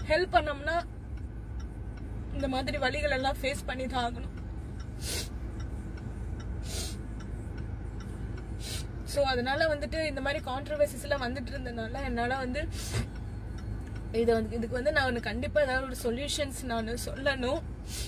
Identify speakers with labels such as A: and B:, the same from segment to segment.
A: help பண்ணோம்னா இந்த மாதிரி வழிகள் எல்லாம் ஃபேஸ் பண்ணி தான் ஆகணும் ஸோ அதனால வந்துட்டு இந்த மாதிரி கான்ட்ரவர்சிஸ் எல்லாம் வந்துட்டு இருந்ததுனால என்னால வந்து இது வந்து இதுக்கு வந்து நான் கண்டிப்பா ஏதாவது ஒரு சொல்யூஷன்ஸ் நான் சொல்லணும்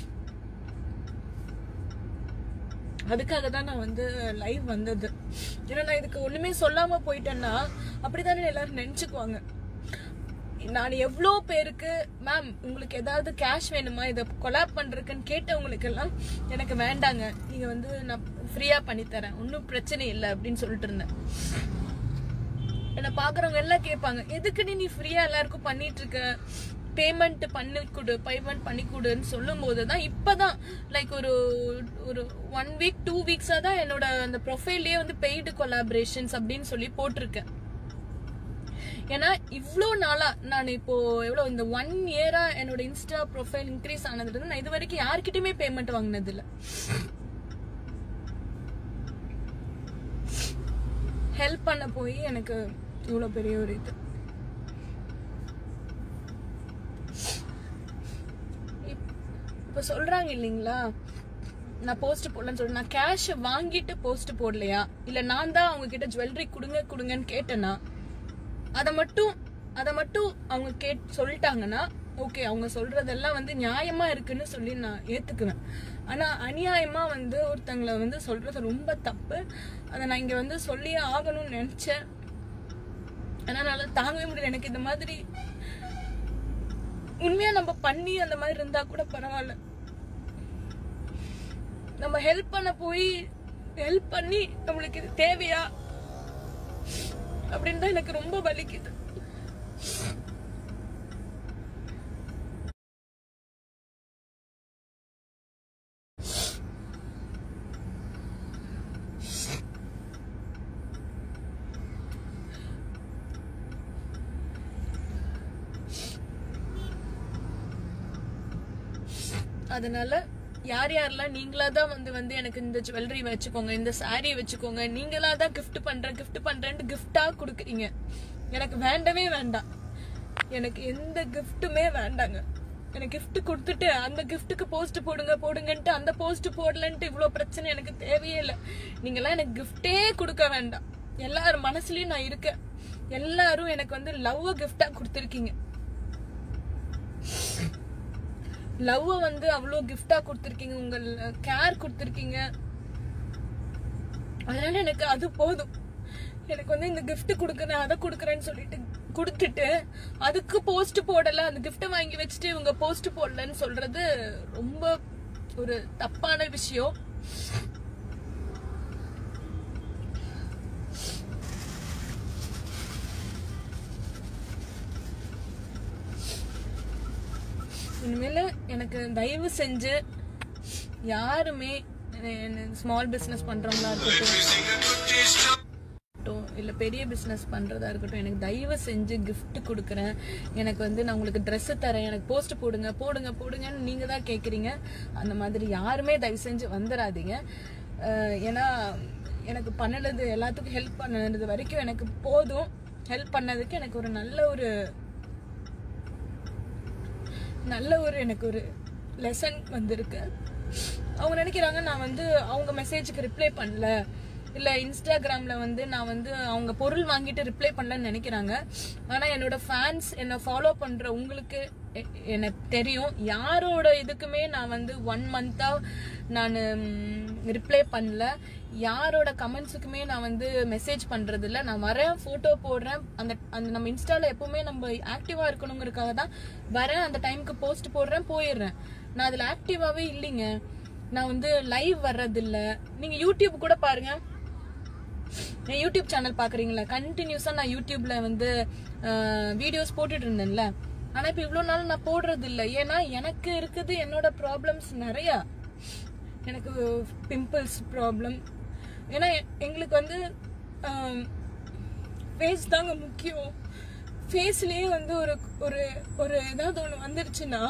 A: அதுக்காக தான் நான் வந்து லைவ் வந்தது ஏன்னா நான் இதுக்கு ஒண்ணுமே சொல்லாம போயிட்டேன்னா அப்படிதானே எல்லாரும் நினைச்சுக்குவாங்க நான் எவ்வளோ பேருக்கு மேம் உங்களுக்கு ஏதாவது கேஷ் வேணுமா இதை கொலாப் பண்றதுக்குன்னு கேட்டவங்களுக்கு எல்லாம் எனக்கு வேண்டாங்க நீங்க வந்து நான் ஃப்ரீயா பண்ணி தரேன் ஒன்றும் பிரச்சனை இல்லை அப்படின்னு சொல்லிட்டு இருந்தேன் என்ன பாக்குறவங்க எல்லாம் கேட்பாங்க எதுக்கு நீ ஃப்ரீயா எல்லாருக்கும் பண்ணிட்டு இருக்க பேமெண்ட் பண்ணி கொடு பேமெண்ட் பண்ணி கொடுன்னு சொல்லும் போது தான் இப்பதான் லைக் ஒரு ஒரு ஒன் வீக் டூ வீக்ஸா தான் என்னோட அந்த ப்ரொஃபைல்லே வந்து பெய்டு கொலாபரேஷன்ஸ் அப்படின்னு சொல்லி போட்டிருக்கேன் ஏன்னா இவ்வளோ நாளா நான் இப்போ எவ்வளோ இந்த ஒன் இயரா என்னோட இன்ஸ்டா ப்ரொஃபைல் இன்க்ரீஸ் ஆனதுல இருந்து நான் இது வரைக்கும் யார்கிட்டயுமே பேமெண்ட் வாங்கினது இல்ல ஹெல்ப் பண்ண போய் எனக்கு இவ்வளோ பெரிய ஒரு இது இப்- இப்ப சொல்றாங்க இல்லைங்களா நான் போஸ்ட் போடலன்னு சொல்லி நான் கேஷ் வாங்கிட்டு போஸ்ட் போடலையா இல்ல நான் தான் அவங்க கிட்ட ஜுவல்லரி கொடுங்க கொடுங்கன்னு கேட்டேனா அத மட்டும் அத மட்டும் அவங்க கேட் சொல்லிட்டாங்கன்னா ஓகே அவங்க சொல்றதெல்லாம் வந்து நியாயமா இருக்குன்னு சொல்லி நான் ஏத்துக்குவேன் ஆனா அநியாயமா வந்து ஒருத்தங்களை வந்து சொல்றது ரொம்ப தப்பு அதை நான் இங்க வந்து சொல்லியே ஆகணும்னு நினைச்சேன் ஆனா என்னால தாங்கவே முடியல எனக்கு இந்த மாதிரி உண்மையா நம்ம பண்ணி அந்த மாதிரி இருந்தா கூட பரவாயில்ல நம்ம ஹெல்ப் பண்ண போய் ஹெல்ப் பண்ணி நம்மளுக்கு இது தேவையா அப்படின்னு தான் எனக்கு ரொம்ப வலிக்குது அதனால யார் யாரெல்லாம் நீங்களா தான் வந்து வந்து எனக்கு இந்த ஜுவல்லரி வச்சுக்கோங்க இந்த saree வச்சுக்கோங்க நீங்களா தான் gift பண்றேன் gift பண்றேன்ட்டு gift-ஆ கொடுக்குறீங்க எனக்கு வேண்டவே வேண்டாம் எனக்கு எந்த கிஃப்ட்டுமே வேண்டாங்க எனக்கு gift கொடுத்துட்டு அந்த கிஃப்ட்டுக்கு போஸ்ட் போடுங்க போடுங்கன்ட்டு அந்த போஸ்ட் போடலன்ட்டு இவ்வளோ பிரச்சனை எனக்கு தேவையே இல்லை நீங்களாம் எனக்கு கிஃப்டே கொடுக்க வேண்டாம் எல்லார் மனசுலயும் நான் இருக்கேன் எல்லாரும் எனக்கு வந்து லவ் கிஃப்டா கொடுத்துருக்கீங்க லவ் வந்து அவ்வளோ கிஃப்டா கொடுத்துருக்கீங்க உங்க கேர் கொடுத்துருக்கீங்க அதனால எனக்கு அது போதும் எனக்கு வந்து இந்த gift கொடுக்குறேன் அதை கொடுக்குறேன்னு சொல்லிட்டு கொடுத்துட்டு அதுக்கு போஸ்ட் போடல அந்த gift வாங்கி வச்சுட்டு இவங்க போஸ்ட் போடலன்னு சொல்றது ரொம்ப ஒரு தப்பான விஷயம் இனிமேல எனக்கு தயவு செஞ்சு யாருமே ஸ்மால் பிசினஸ் பண்றவங்களா இருக்கட்டும் இருக்கட்டும், இல்ல பெரிய பிசினஸ் பண்றதா இருக்கட்டும் எனக்கு தயவு செஞ்சு gift கொடுக்குறேன் எனக்கு வந்து நான் உங்களுக்கு Dress தரேன் எனக்கு போஸ்ட் போடுங்க போடுங்க போடுங்கன்னு நீங்க தான் கேக்குறீங்க அந்த மாதிரி யாருமே தயவு செஞ்சு வந்துடாதீங்க அஹ் ஏன்னா எனக்கு பண்ணது எல்லாத்துக்கும் ஹெல்ப் பண்ணது வரைக்கும் எனக்கு போதும் ஹெல்ப் பண்ணதுக்கு எனக்கு ஒரு நல்ல ஒரு நல்ல ஒரு எனக்கு ஒரு லெசன் வந்திருக்கு அவங்க நினைக்கிறாங்க நான் வந்து அவங்க மெசேஜுக்கு ரிப்ளை பண்ணல இல்ல இன்ஸ்டாகிராம்ல வந்து நான் வந்து அவங்க பொருள் வாங்கிட்டு ரிப்ளை பண்ணலன்னு நினைக்கிறாங்க ஆனா என்னோட ஃபேன்ஸ் என்ன ஃபாலோ பண்ற உங்களுக்கு எ- எனக்கு தெரியும் யாரோட இதுக்குமே நான் வந்து ஒன் மந்தா நான் ரிப்ளை பண்ணல யாரோட கமெண்ட்ஸுக்குமே நான் வந்து மெசேஜ் பண்றது இல்ல நான் வரேன் போட்டோ போடுறேன் அந்த அந்த நம்ம இன்ஸ்டால எப்பவுமே நம்ம ஆக்டிவா இருக்கணுங்கிறதுக்காக தான் வரேன் அந்த டைம்க்கு போஸ்ட் போடுறேன் போயிடுறேன் நான் அதுல ஆக்டிவாவே இல்லைங்க நான் வந்து லைவ் வர்றது இல்ல நீங்க யூடியூப் கூட பாருங்க என் யூடியூப் சேனல் பாக்குறீங்களா கண்டினியூஸா நான் யூடியூப்ல வந்து வீடியோஸ் போட்டுட்டு இருந்தேன்ல ஆனா இப்ப இவ்வளவு நாள் நான் போடுறது இல்ல ஏன்னா எனக்கு இருக்குது என்னோட ப்ராப்ளம்ஸ் நிறைய எனக்கு பிம்பிள்ஸ் ப்ராப்ளம் ஏன்னா எ- எங்களுக்கு வந்து ஃபேஸ் தாங்க முக்கியம் ஃபேஸ்லயே வந்து ஒரு ஒரு ஒரு ஏதாவது ஒன்று வந்துருச்சுன்னா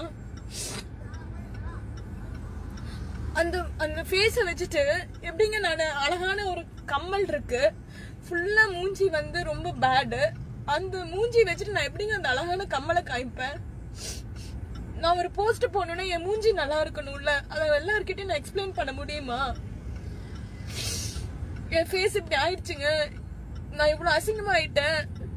A: அந்த அந்த ஃபேஸை வச்சுட்டு எப்படிங்க நான் அழகான ஒரு கம்மல் இருக்கு ஃபுல்லா மூஞ்சி வந்து ரொம்ப பேடு அந்த மூஞ்சி வச்சுட்டு நான் எப்படிங்க அந்த அழகான கம்மலை காய்ப்பேன் நான் ஒரு போஸ்ட் போடணும்னா என் மூஞ்சி நல்லா இருக்கணும்ல அதை எல்லார்கிட்டயும் நான் எக்ஸ்பிளைன் பண்ண முடியுமா என் ஃபேஸ் இப்படி ஆயிடுச்சுங்க நான் இவ்வளவு அசிங்கமா ஆயிட்டேன்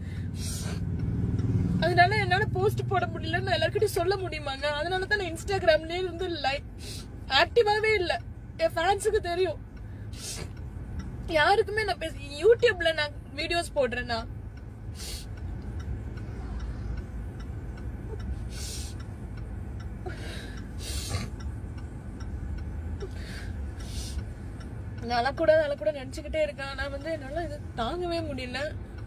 A: அதனால என்னால போஸ்ட் போட முடியல நான் எல்லார்கிட்டயும் சொல்ல முடியுமாங்க அதனால தான் நான் இன்ஸ்டாகிராம்லயே இருந்து லைவ் ஆக்டிவாவே இல்ல என் ஃபேன்ஸுக்கு தெரியும் யாருக்குமே நான் பேச யூடியூப்ல நான் வீடியோஸ் போடுறேன்னா நான் கூட அழ கூட நினைச்சுக்கிட்டே இருக்கேன் நான் வந்து என்னால இது தாங்கவே முடியல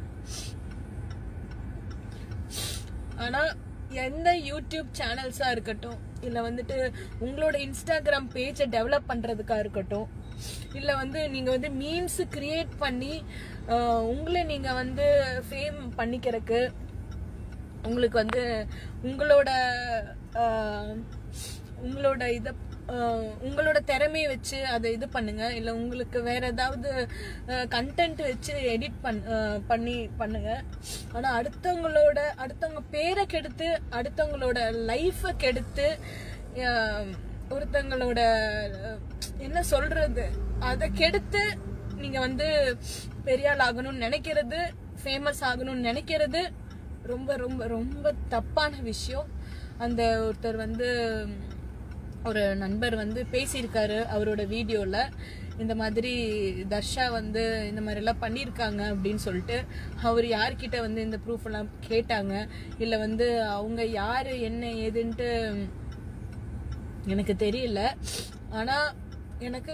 A: ஆனா எந்த யூடியூப் சேனல்ஸா இருக்கட்டும் இல்ல வந்துட்டு உங்களோட இன்ஸ்டாகிராம் பேஜை டெவலப் பண்றதுக்கா இருக்கட்டும் இல்ல வந்து நீங்க வந்து மீம்ஸ் கிரியேட் பண்ணி அஹ், உங்களை நீங்க வந்து ஃபேம் பண்ணிக்கிறதுக்கு உங்களுக்கு வந்து உங்களோட அஹ், உங்களோட இத அஹ், உங்களோட திறமையை வச்சு அதை இது பண்ணுங்க இல்ல உங்களுக்கு வேற ஏதாவது கண்டென்ட் வச்சு எடிட் பண் அஹ், பண்ணி பண்ணுங்க ஆனா அடுத்தவங்களோட அடுத்தவங்க பேரை கெடுத்து அடுத்தவங்களோட லைஃபை கெடுத்து அஹ், ஒருத்தங்களோட அஹ், என்ன சொல்றது அதை கெடுத்து நீங்க வந்து பெரிய ஆள் ஆகணும்னு நினைக்கிறது ஃபேமஸ் ஆகணும்னு நினைக்கிறது ரொம்ப ரொம்ப ரொம்ப தப்பான விஷயம் அந்த ஒருத்தர் வந்து ஒரு நண்பர் வந்து பேசியிருக்காரு அவரோட வீடியோல இந்த மாதிரி தர்ஷா வந்து இந்த மாதிரி எல்லாம் பண்ணியிருக்காங்க அப்படின்னு சொல்லிட்டு அவர் யார்கிட்ட வந்து இந்த ப்ரூஃப் எல்லாம் கேட்டாங்க இல்ல வந்து அவங்க யாரு என்ன ஏதுன்ட்டு எனக்கு தெரியல ஆனா எனக்கு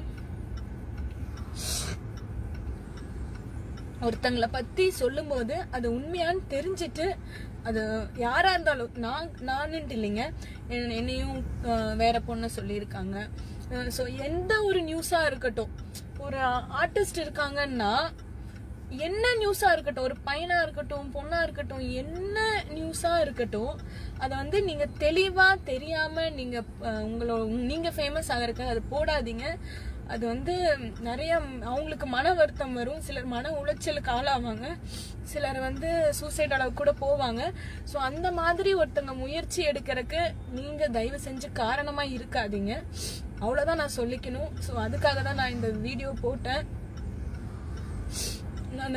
A: ஒருத்தங்கள பத்தி சொல்லும்போது அது உண்மையான்னு தெரிஞ்சிட்டு அது யாரா இருந்தாலும் நான் நானுன்ட்டு இல்லைங்க என்ன- என்னையும் அஹ், வேற பொண்ணை சொல்லியிருக்காங்க ஸோ எந்த ஒரு நியூஸா இருக்கட்டும் ஒரு ஆர்டிஸ்ட் இருக்காங்கன்னா என்ன நியூஸா இருக்கட்டும் ஒரு பையனா இருக்கட்டும் பொண்ணா இருக்கட்டும் என்ன நியூஸா இருக்கட்டும் அதை வந்து நீங்க தெளிவா தெரியாம நீங்க அஹ், உங்களோட நீங்க ஃபேமஸ் ஆகிறதுக்கு அது போடாதீங்க அது வந்து நிறைய அவங்களுக்கு மன வருத்தம் வரும் சிலர் மன உளைச்சலுக்கு ஆளாவாங்க சிலர் வந்து சூசைட் அளவுக்கு கூட போவாங்க ஸோ அந்த மாதிரி ஒருத்தங்க முயற்சி எடுக்கிறதுக்கு நீங்க தயவு செஞ்சு காரணமா இருக்காதீங்க அவ்வளவுதான் நான் சொல்லிக்கணும் ஸோ அதுக்காக தான் நான் இந்த வீடியோ போட்டேன் நான்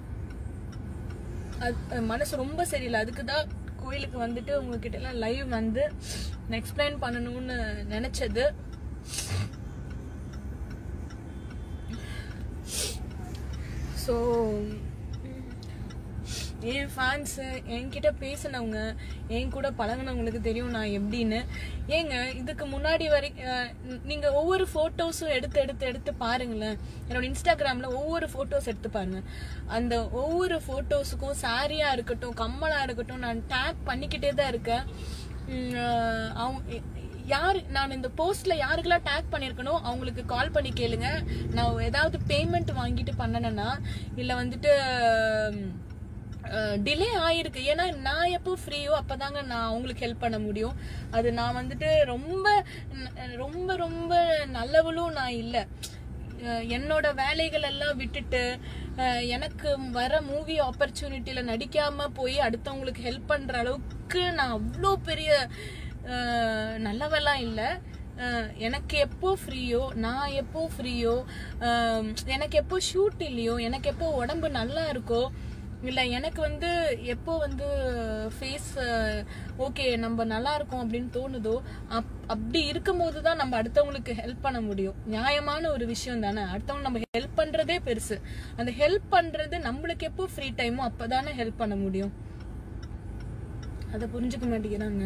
A: மனசு ரொம்ப சரியில்லை அதுக்கு தான் கோயிலுக்கு வந்துட்டு உங்ககிட்ட எல்லாம் லைவ் வந்து நான் எக்ஸ்பிளைன் பண்ணணும்னு நினைச்சது ஸோ என் ஃபேன்ஸு என்கிட்ட பேசினவங்க என் கூட பழகுனவங்களுக்கு தெரியும் நான் எப்படின்னு ஏங்க இதுக்கு முன்னாடி வரை அஹ், நீங்க ஒவ்வொரு ஃபோட்டோஸும் எடுத்து எடுத்து எடுத்து பாருங்களேன் என்னோட இன்ஸ்டாகிராம்ல ஒவ்வொரு ஃபோட்டோஸ் எடுத்து பாருங்க அந்த ஒவ்வொரு ஃபோட்டோஸுக்கும் சாரியா இருக்கட்டும் கம்மலா இருக்கட்டும் நான் டேக் பண்ணிக்கிட்டே தான் இருக்கேன் உம், அஹ், அவங்க யார் நான் இந்த போஸ்ட்ல யாருக்கெல்லாம் டேக் பண்ணிருக்கனோ அவங்களுக்கு கால் பண்ணி கேளுங்க நான் ஏதாவது பேமெண்ட் வாங்கிட்டு பண்ணனேன்னா இல்ல வந்துட்டு டிலே ஆயிருக்கு ஏன்னா நான் எப்போ ஃப்ரீயோ அப்பதாங்க நான் அவங்களுக்கு ஹெல்ப் பண்ண முடியும் அது நான் வந்துட்டு ரொம்ப ந- ரொம்ப ரொம்ப நல்லவளும் நான் இல்லை அஹ் என்னோட வேலைகள் எல்லாம் விட்டுட்டு அஹ் எனக்கு வர மூவி ஆப்பர்ச்சுனிட்டியில நடிக்காம போய் அடுத்தவங்களுக்கு ஹெல்ப் பண்ற அளவுக்கு நான் அவ்வளோ பெரிய அஹ், நல்லவெல்லாம் இல்லை எனக்கு எப்போ ஃப்ரீயோ நான் எப்போ ஃப்ரீயோ எனக்கு எப்போ ஷூட் இல்லையோ எனக்கு எப்போ உடம்பு நல்லா இருக்கோ இல்ல எனக்கு வந்து எப்போ வந்து ஃபேஸ் ஓகே நம்ம நல்லா இருக்கோம் அப்படின்னு தோணுதோ அப் அப்படி இருக்கும்போது தான் நம்ம அடுத்தவங்களுக்கு ஹெல்ப் பண்ண முடியும் நியாயமான ஒரு விஷயம் தானே அடுத்தவங்க நம்ம ஹெல்ப் பண்றதே பெருசு அந்த ஹெல்ப் பண்றது நம்மளுக்கு எப்போ ஃப்ரீ டைமோ அப்பதானே ஹெல்ப் பண்ண முடியும் அதை புரிஞ்சுக்க மாட்டேங்கிறாங்க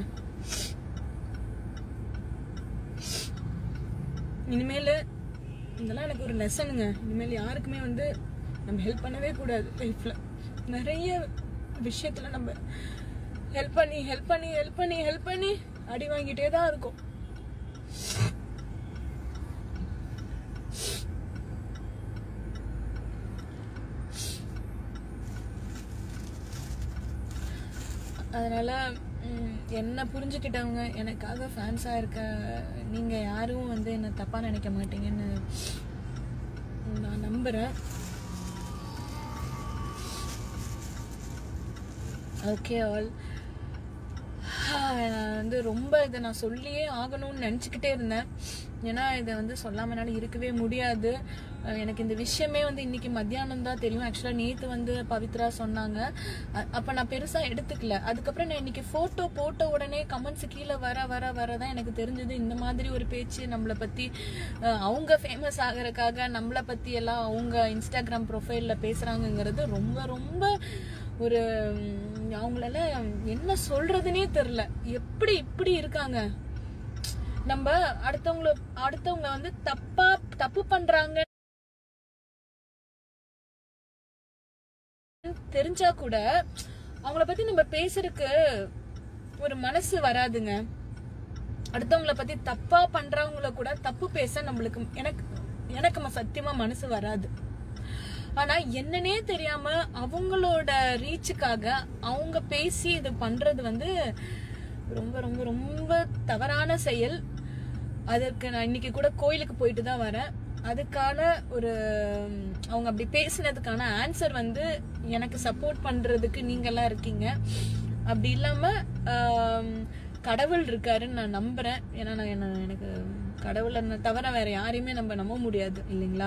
A: இனிமேல் இதெல்லாம் எனக்கு ஒரு லெசனுங்க இனிமேல் யாருக்குமே வந்து நம்ம ஹெல்ப் பண்ணவே கூடாது லைஃப்ல நிறைய விஷயத்துல நம்ம ஹெல்ப் பண்ணி ஹெல்ப் பண்ணி ஹெல்ப் பண்ணி ஹெல்ப் பண்ணி அடி வாங்கிட்டே தான் இருக்கும் அதனால ம், என்ன புரிஞ்சுக்கிட்டவங்க எனக்காக ஃபேன்ஸாக இருக்க நீங்கள் யாரும் வந்து என்ன தப்பாக நினைக்க மாட்டீங்கன்னு நான் நம்புகிறேன் ஓகே ஆல் நான் வந்து ரொம்ப இதை நான் சொல்லியே ஆகணும்னு நினச்சிக்கிட்டே இருந்தேன் ஏன்னா இதை வந்து சொல்லாம என்னால இருக்கவே முடியாது அஹ் எனக்கு இந்த விஷயமே வந்து இன்னைக்கு மத்தியானம் தான் தெரியும் ஆக்சுவலாக நேற்று வந்து பவித்ரா சொன்னாங்க அ- அப்ப நான் பெருசா எடுத்துக்கல அதுக்கப்புறம் நான் இன்னைக்கு போட்டோ போட்ட உடனே கமெண்ட்ஸ் கீழே வர வர வர தான் எனக்கு தெரிஞ்சது இந்த மாதிரி ஒரு பேச்சு நம்மளை பத்தி அஹ், அவங்க ஃபேமஸ் ஆகறதுக்காக நம்மளை பத்தி எல்லாம் அவங்க இன்ஸ்டாகிராம் ப்ரொஃபைல்ல பேசுறாங்கங்கிறது ரொம்ப ரொம்ப ஒரு உம், அவங்களால என்ன சொல்றதுனே தெரியல எப்படி இப்படி இருக்காங்க நம்ம அடுத்தவங்கள அடுத்தவங்கள வந்து தப்பா தப்பு பண்றாங்க தெரிஞ்சா கூட அவங்கள பத்தி நம்ம பேசுறதுக்கு ஒரு மனசு வராதுங்க அடுத்தவங்கள பத்தி தப்பா பண்றவங்கள கூட தப்பு பேச நம்மளுக்கு எனக்கு எனக்கு ம- சத்தியமா மனசு வராது ஆனா என்னன்னே தெரியாம அவங்களோட ரீச்சுக்காக அவங்க பேசி இது பண்றது வந்து ரொம்ப ரொம்ப ரொம்ப தவறான செயல் அதற்கு நான் இன்னைக்கு கூட கோயிலுக்கு போயிட்டு தான் வரேன் அதுக்கான ஒரு ம், அவங்க அப்படி பேசினதுக்கான ஆன்சர் வந்து எனக்கு சப்போர்ட் பண்றதுக்கு நீங்கெல்லாம் இருக்கீங்க அப்படி இல்லாம ஆம், கடவுள் இருக்காருன்னு நான் நம்புறேன் ஏன்னா நான் என்ன எனக்கு கடவுளை தவிர வேற யாரையுமே நம்ம நம்ப முடியாது இல்லைங்களா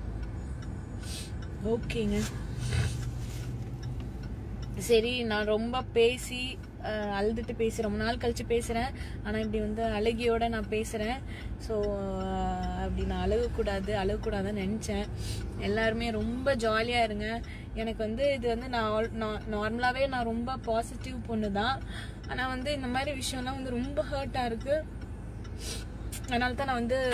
A: ஓகேங்க சரி நான் ரொம்ப பேசி அஹ், அழுதுட்டு பேசி ரொம்ப நாள் கழிச்சு பேசுறேன் ஆனா இப்படி வந்து அழுகியோட நான் பேசுறேன் ஸோ அப்படி நான் அழுகக்கூடாது அழுகக்கூடாதுன்னு நினைச்சேன் எல்லாருமே ரொம்ப ஜாலியா இருங்க எனக்கு வந்து இது வந்து நான் நார்மலாவே நான் ரொம்ப பாசிட்டிவ் பொண்ணு தான் ஆனா வந்து இந்த மாதிரி விஷயம்லாம் வந்து ரொம்ப ஹர்ட்டா இருக்கு அதனால தான் நான் வந்து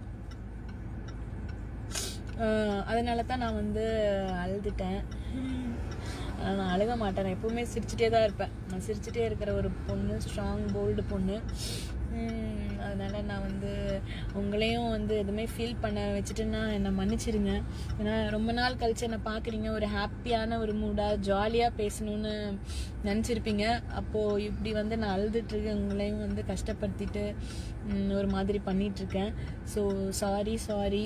A: அஹ் அதனால தான் நான் வந்து அழுதுட்டேன் ஆனா நான் அழுக மாட்டேன் நான் எப்பவுமே சிரிச்சுட்டே தான் இருப்பேன் நான் சிரிச்சுட்டே இருக்கிற ஒரு பொண்ணு ஸ்ட்ராங் போல்டு பொண்ணு உம் அதனால நான் வந்து உங்களையும் வந்து எதுவுமே ஃபீல் பண்ண வச்சுட்டுன்னா என்னை மன்னிச்சிருங்க ஏன்னா ரொம்ப நாள் கழிச்சு என்னை பார்க்குறீங்க ஒரு ஹாப்பியான ஒரு மூடாக ஜாலியாக பேசணும்னு நினச்சிருப்பீங்க அப்போது இப்படி வந்து நான் அழுதுட்டு இருக்கேன் உங்களையும் வந்து கஷ்டப்படுத்திட்டு உம், ஒரு மாதிரி பண்ணிட்டு இருக்கேன் so sorry sorry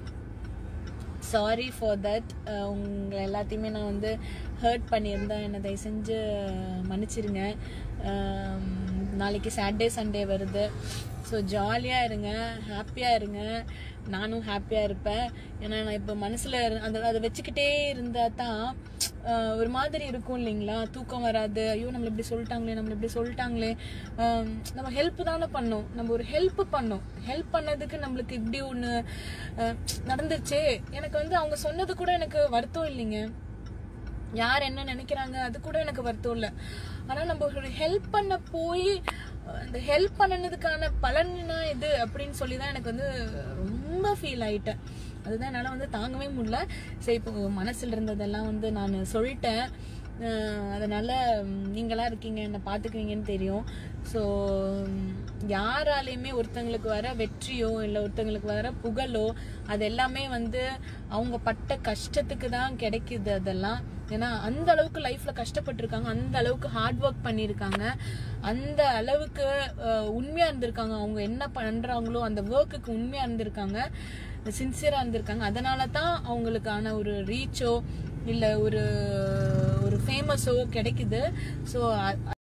A: sorry for that உங்களை எல்லாத்தையுமே நான் வந்து ஹர்ட் பண்ணியிருந்தேன் என்னை தயவு செஞ்சு மன்னிச்சிருங்க Um, நாளைக்கு சாட்டர்டே சண்டே வருது ஸோ ஜாலியாக இருங்க ஹாப்பியாக இருங்க நானும் ஹாப்பியாக இருப்பேன் ஏன்னா நான் இப்போ மனசில் அந்த அதை வச்சுக்கிட்டே இருந்தால் தான் ஆஹ், ஒரு மாதிரி இருக்கும் இல்லைங்களா தூக்கம் வராது ஐயோ நம்மள இப்படி சொல்லிட்டாங்களே நம்மள இப்படி சொல்லிட்டாங்களே ஆம், நம்ம ஹெல்ப் தானே பண்ணோம் நம்ம ஒரு ஹெல்ப் பண்ணோம் ஹெல்ப் பண்ணதுக்கு நம்மளுக்கு இப்படி ஒன்று நடந்துருச்சே எனக்கு வந்து அவங்க சொன்னது கூட எனக்கு வருத்தம் இல்லைங்க யார் என்ன நினைக்கிறாங்க அது கூட எனக்கு வருத்தம் இல்லை ஆனா நம்ம ஒரு ஹெல்ப் பண்ண போய் அந்த ஹெல்ப் பண்ணனதுக்கான பலனா இது அப்படின்னு சொல்லி தான் எனக்கு வந்து ரொம்ப ஃபீல் ஆயிட்டேன் அதுதான் என்னால் வந்து தாங்கவே முடியல சரி இப்போ மனசில் இருந்ததெல்லாம் வந்து நான் சொல்லிட்டேன் அஹ் அதனால ம், நீங்களா இருக்கீங்க என்ன பார்த்துக்குவீங்கன்னு தெரியும் ஸோ யாராலையுமே ஒருத்தங்களுக்கு வர வெற்றியோ இல்லை ஒருத்தங்களுக்கு வர புகழோ அது எல்லாமே வந்து அவங்க பட்ட கஷ்டத்துக்கு தான் கிடைக்குது அதெல்லாம் ஏன்னா அந்த அளவுக்கு லைஃப்ல கஷ்டப்பட்டிருக்காங்க அந்த அளவுக்கு ஹார்ட் ஒர்க் பண்ணியிருக்காங்க அந்த அளவுக்கு அஹ், உண்மையா இருந்திருக்காங்க அவங்க என்ன பண்றாங்களோ அந்த ஒர்க்குக்கு உண்மையா இருந்திருக்காங்க சின்சியரா இருந்திருக்காங்க அதனால தான் அவங்களுக்கான ஒரு ரீச்சோ இல்ல ஒரு ஒரு ஃபேமஸோ கிடைக்குது ஸோ